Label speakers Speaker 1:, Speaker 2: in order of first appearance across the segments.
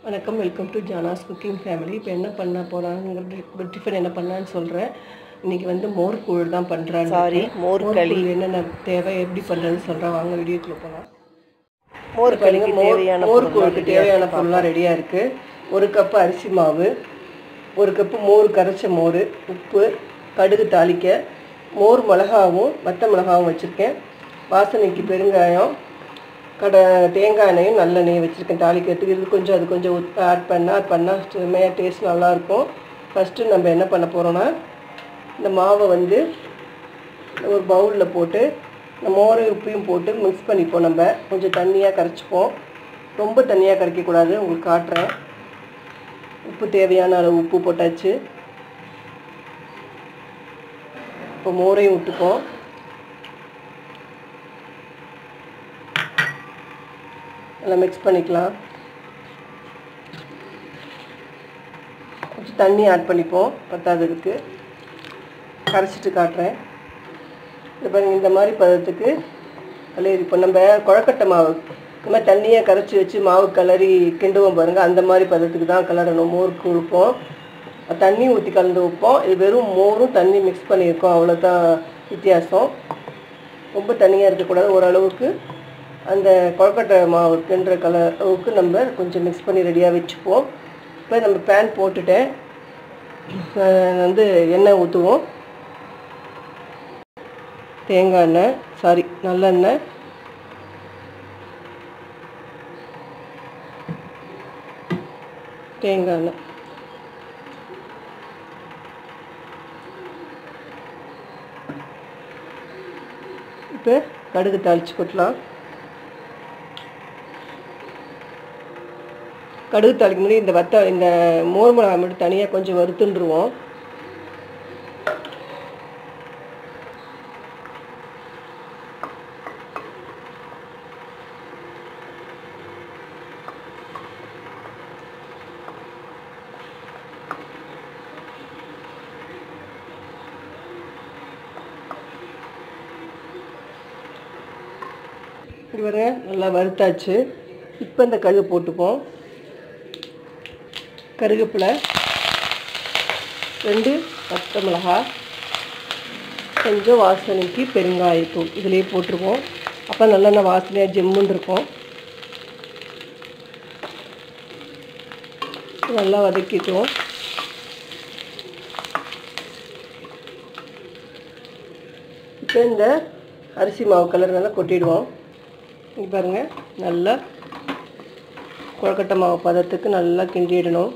Speaker 1: வணக்கம் welcome to Jana's cooking family இப்போ என்ன பண்ண போகிறாங்கிறது டிஃபன் என்ன பண்ணலான்னு சொல்கிறேன் இன்றைக்கி வந்து மோர் கூழ் தான் பண்ணுறேன்
Speaker 2: Sorry, மோர் களி.
Speaker 1: என்னென்ன தேவை எப்படி பண்ணுறதுன்னு சொல்கிறேன் வாங்க வீடியோக்குள்ளே போகலாம்
Speaker 2: மோர் களிக்கு தேவையான
Speaker 1: மோர்
Speaker 2: பொருள்லாம்
Speaker 1: கூழுக்கு தேவையான பொருள்லாம் ரெடியாக இருக்குது ஒரு கப்பு அரிசி மாவு ஒரு கப்பு மோர் கரைச்ச மோர் உப்பு கடுகு தாளிக்க மோர் மிளகாவும் வத்த மிளகாவும் வச்சுருக்கேன் வாசனைக்கு பெருங்காயம் கடை தேங்காய் எண்ணெயும் நல்லெண்ணெய் வச்சுருக்கேன் தாளிக்கிறதுக்கு இது கொஞ்சம் அது கொஞ்சம் ஆட் பண்ணால் ஆட் பண்ணால் செம்மையாக டேஸ்ட் நல்லாயிருக்கும் ஃபஸ்ட்டு நம்ம என்ன பண்ண போகிறோன்னா இந்த மாவை வந்து ஒரு பவுலில் போட்டு இந்த மோர் உப்பையும் போட்டு மிக்ஸ் பண்ணிப்போம் நம்ம கொஞ்சம் தண்ணியாக கரைச்சிப்போம் ரொம்ப தண்ணியாக கரைக்கக்கூடாது உங்களுக்கு காட்டுறேன் உப்பு தேவையான அளவு உப்பு போட்டாச்சு இப்போ மோரையும் விட்டுப்போம் நல்லா மிக்ஸ் பண்ணிக்கலாம் கொஞ்சம் தண்ணி ஆட் பண்ணிப்போம் பத்தாததுக்கு கரைச்சிட்டு காட்டுறேன் இது பாருங்க இந்த மாதிரி பதத்துக்கு கலரி இப்போ நம்ம குழக்கட்டை மாவு இந்த மாதிரி தண்ணியாக கரைச்சி வச்சு மாவு கிளறி கிண்டுவோம் பாருங்கள் அந்த மாதிரி பதத்துக்கு தான் கிளறணும் மோருக்கு கொடுப்போம் தண்ணி ஊற்றி கலந்து வைப்போம் இது வெறும் மோரும் தண்ணி மிக்ஸ் பண்ணியிருக்கோம் அவ்வளோதான் வித்தியாசம் ரொம்ப தண்ணியாக இருக்கக்கூடாது ஓரளவுக்கு அந்த கொழக்கட்டை மாவு கிண்டுற கலர் அளவுக்கு நம்ம கொஞ்சம் மிக்ஸ் பண்ணி ரெடியாக வச்சுப்போம் இப்போ நம்ம பேன் போட்டுட்டேன் அஹ் வந்து எண்ணெய் ஊற்றுவோம் தேங்காய் எண்ணெய் சாரி நல்லெண்ணெய் தேங்காய் எண்ணெய் இப்போ கடுகு தாளிச்சு கொட்டலாம் கடுகு தாளிக்க முன்னாடி இந்த வத்த இந்த மோர் மிளகாய் மட்டும் தனியாக கொஞ்சம் வறுத்துண்டுருவோம் இப்படி பாருங்க நல்லா வறுத்தாச்சு இப்போ இந்த கடுகு போட்டுப்போம் கருவேப்பிலை ரெண்டு பச்சை மிளகாய் கொஞ்சம் வாசனைக்கு பெருங்காயத்தூள் இதுலேயே போட்டுருவோம் அப்போ நல்லெண்ணெய் வாசனையாக ஜெம்முன்னு இருக்கும் நல்லா வதக்கிக்குவோம் இப்போ இந்த அரிசி மாவு கலர் நல்லா கொட்டிடுவோம் இங்க பாருங்க நல்லா கொழக்கட்டை மாவு பதத்துக்கு நல்லா கிண்டிடணும்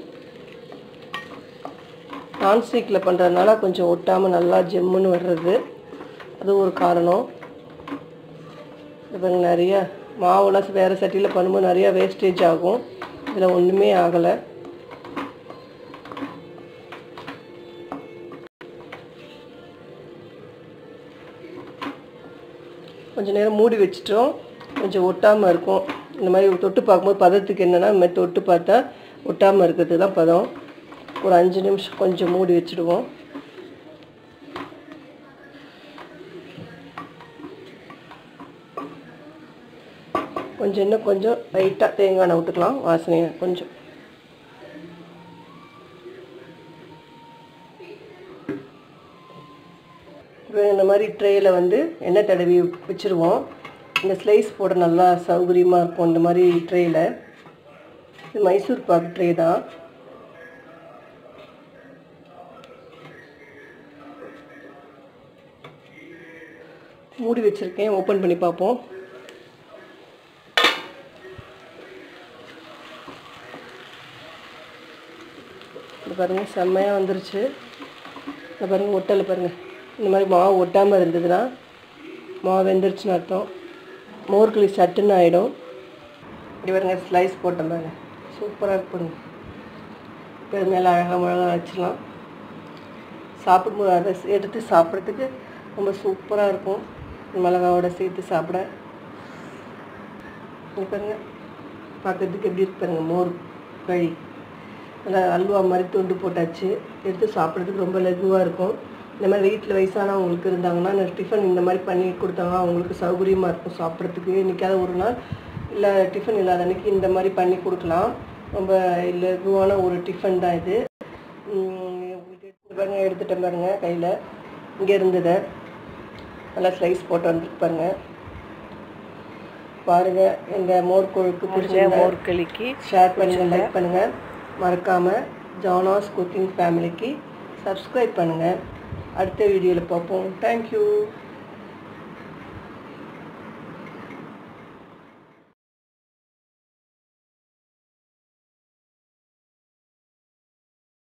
Speaker 1: நான்ஸ்டிக்கில் பண்ணுறதுனால கொஞ்சம் ஒட்டாமல் நல்லா ஜெம்முன்னு வர்றது அது ஒரு காரணம் இப்போ நிறைய மாவுலாம் வேறு சட்டியில் பண்ணும்போது நிறையா வேஸ்டேஜ் ஆகும் இதில் ஒன்றுமே ஆகலை கொஞ்சம் நேரம் மூடி வச்சிட்டோம் கொஞ்சம் ஒட்டாமல் இருக்கும் இந்த மாதிரி தொட்டு பார்க்கும்போது பதத்துக்கு என்னென்னா இந்த மாதிரி தொட்டு பார்த்தா ஒட்டாமல் இருக்கிறது தான் பதம் ஒரு அஞ்சு நிமிஷம் கொஞ்சம் மூடி வச்சுடுவோம் கொஞ்சம் இன்னும் கொஞ்சம் லைட்டாக தேங்காய் எண்ணெய் விட்டுக்கலாம் வாசனையை கொஞ்சம் இப்போ இந்த மாதிரி ட்ரேயில் வந்து எண்ணெய் தடவி வச்சுருவோம் இந்த ஸ்லைஸ் போட நல்லா சௌகரியமாக இருக்கும் இந்த மாதிரி ட்ரேயில் இது மைசூர் பாக்கு ட்ரே தான் மூடி வச்சுருக்கேன் ஓப்பன் பண்ணி பார்ப்போம் இது பாருங்கள் செம்மையாக வந்துருச்சு இந்த பாருங்கள் ஒட்டலை பாருங்கள் இந்த மாதிரி மாவு ஒட்டாமல் இருந்ததுன்னா மாவு வெந்துருச்சுன்னு அர்த்தம் மோர்களி சட்டுன்னு ஆகிடும் இப்படி பாருங்க ஸ்லைஸ் போட்டேன் பாருங்க சூப்பராக இருப்பாங்க இப்போ இது மேலே அழகாக மிளகா வச்சிடலாம் சாப்பிடும்போது அதை எடுத்து சாப்பிட்றதுக்கு ரொம்ப சூப்பராக இருக்கும் மிளகாவோட சேர்த்து சாப்பிட இங்க பாருங்க பார்க்கறதுக்கு எப்படி இருக்கு பாருங்க மோர் கழி நல்லா அல்வா மாதிரி துண்டு போட்டாச்சு எடுத்து சாப்பிட்றதுக்கு ரொம்ப லகுவாக இருக்கும் இந்த மாதிரி வீட்டில் வயசானவங்களுக்கு இருந்தாங்கன்னா இந்த டிஃபன் இந்த மாதிரி பண்ணி கொடுத்தாங்கன்னா அவங்களுக்கு சௌகரியமாக இருக்கும் சாப்பிட்றதுக்கு இன்றைக்காவது ஒரு நாள் இல்லை டிஃபன் இல்லாத அன்னைக்கு இந்த மாதிரி பண்ணி கொடுக்கலாம் ரொம்ப லகுவான ஒரு டிஃபன் தான் இது உம், உங்களுக்கு எடுத்து பாருங்க எடுத்துட்டேன் பாருங்க கையில் இங்கே இருந்ததை நல்லா ஸ்லைஸ் போட்டு வந்துருக்கு பாருங்க பாருங்க எங்கள் மோர் கொழுக்கு பிடிச்சிருந்தா
Speaker 2: மோர் களிக்கு
Speaker 1: ஷேர் பண்ணுங்கள் லைக் பண்ணுங்கள் மறக்காமல் ஜானாஸ் குக்கிங் ஃபேமிலிக்கு சப்ஸ்கிரைப் பண்ணுங்கள் அடுத்த வீடியோவில் பார்ப்போம் தேங்க்யூ